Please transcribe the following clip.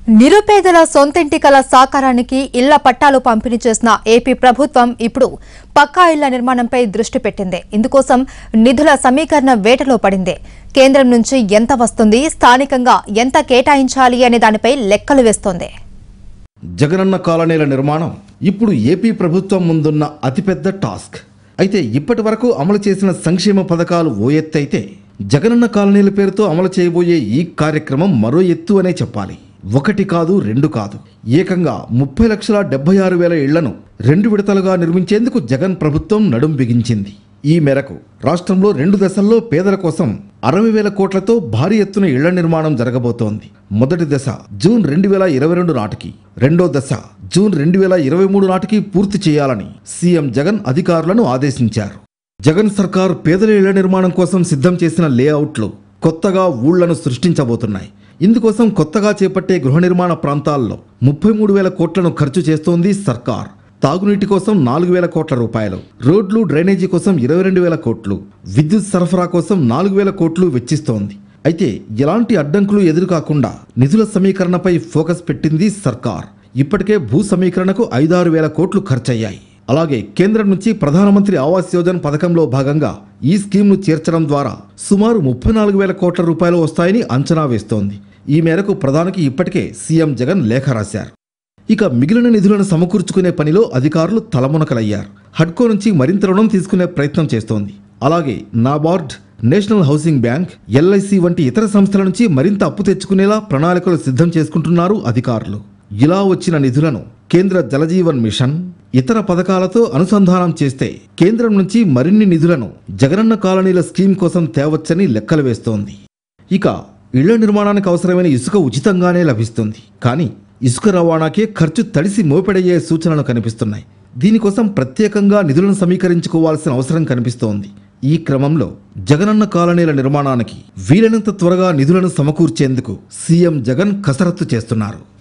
నిరుపేదల సొంతింటి కల సాకారానికి ఇళ్ల పట్టాలు పంపిణీ చేసిన ఏపీ ప్రభుత్వం ఇప్పుడు పక్కా ఇళ్ల నిర్మాణంపై దృష్టి పెట్టింది ఇందుకోసం నిధుల సమీకరణ వేటలో పడింది కేంద్రం నుంచి ఎంత వస్తుంది స్థానికంగా ఎంత కేటాయించాలి అనే దానిపై లెక్కలు వేస్తోంది జగనన్న కాలనీల నిర్మాణం ఇప్పుడు ఏపీ ప్రభుత్వం ముందున్న అతిపెద్ద టాస్క్ అయితే ఇప్పటి వరకు అమలు చేసిన సంక్షేమ పథకాలు ఓ ఎత్తు అయితే జగనన్న కాలనీల పేరుతో అమలు చేయబోయే ఈ కార్యక్రమం మరో ఎత్తు అనే చెప్పాలి ఒకటి కాదు రెండు కాదు ఏకంగా ముప్పై లక్షల డెబ్బై ఆరు వేల ఇళ్లను రెండు విడతలుగా నిర్మించేందుకు జగన్ ప్రభుత్వం నడుం బిగించింది ఈ మేరకు రాష్ట్రంలో రెండు దశల్లో పేదల కోసం అరవై వేల కోట్లతో భారీ ఎత్తున ఇళ్ల నిర్మాణం జరగబోతోంది మొదటి దశ జూన్ రెండు వేల ఇరవై రెండు నాటికి రెండో దశ జూన్ రెండు వేల ఇరవై మూడు నాటికి పూర్తి చేయాలని సీఎం జగన్ అధికారులను ఆదేశించారు జగన్ సర్కార్ పేదల ఇళ్ల నిర్మాణం కోసం సిద్ధం చేసిన లేఅవుట్లు కొత్తగా ఊళ్లను సృష్టించబోతున్నాయి ఇందుకోసం కొత్తగా చేపట్టే గృహ నిర్మాణ ప్రాంతాల్లో ముప్పై మూడు వేల కోట్లను ఖర్చు చేస్తోంది సర్కార్ తాగునీటి కోసం నాలుగు వేల కోట్ల రూపాయలు రోడ్లు డ్రైనేజీ కోసం ఇరవై రెండు వేల కోట్లు విద్యుత్ సరఫరా కోసం నాలుగు వేల కోట్లు వెచ్చిస్తోంది అయితే ఎలాంటి అడ్డంకులు ఎదురు కాకుండా నిధుల సమీకరణపై ఫోకస్ పెట్టింది సర్కార్ ఇప్పటికే భూ సమీకరణకు ఐదారు వేల కోట్లు ఖర్చయ్యాయి అలాగే కేంద్రం నుంచి ప్రధానమంత్రి ఆవాస్ యోజన పథకంలో భాగంగా ఈ స్కీమ్ను చేర్చడం ద్వారా సుమారు ముప్పై నాలుగు వేల కోట్ల రూపాయలు వస్తాయని అంచనా వేస్తోంది ఈ మేరకు ప్రధానికి ఇప్పటికే సీఎం జగన్ లేఖ రాశారు ఇక మిగిలిన నిధులను సమకూర్చుకునే పనిలో అధికారులు తలమునకలయ్యారు హడ్కో నుంచి మరింత రుణం తీసుకునే ప్రయత్నం చేస్తోంది అలాగే NABARD national housing bank LIC వంటి ఇతర సంస్థల నుంచి మరింత అప్పు తెచ్చుకునేలా ప్రణాళికలు సిద్ధం చేసుకుంటున్నారు అధికారులు ఇలా వచ్చిన నిధులను కేంద్ర జలజీవన్ మిషన్ ఇతర పథకాలతో అనుసంధానం చేస్తే కేంద్రం నుంచి మరిన్ని నిధులను జగనన్న కాలనీల స్కీమ్ కోసం తేవచ్చని లెక్కలు వేస్తోంది ఇక ఇళ్ల నిర్మాణానికి అవసరమైన ఇసుక ఉచితంగానే లభిస్తుంది కానీ ఇసుక రవాణాకే ఖర్చు తడిసి మోపెడయ్యే సూచనలు కనిపిస్తున్నాయి దీనికోసం ప్రత్యేకంగా నిధులను సమీకరించుకోవాల్సిన అవసరం కనిపిస్తోంది ఈ క్రమంలో జగనన్న కాలనీల నిర్మాణానికి వీలైనంత త్వరగా నిధులను సమకూర్చేందుకు సీఎం జగన్ కసరత్తు చేస్తున్నారు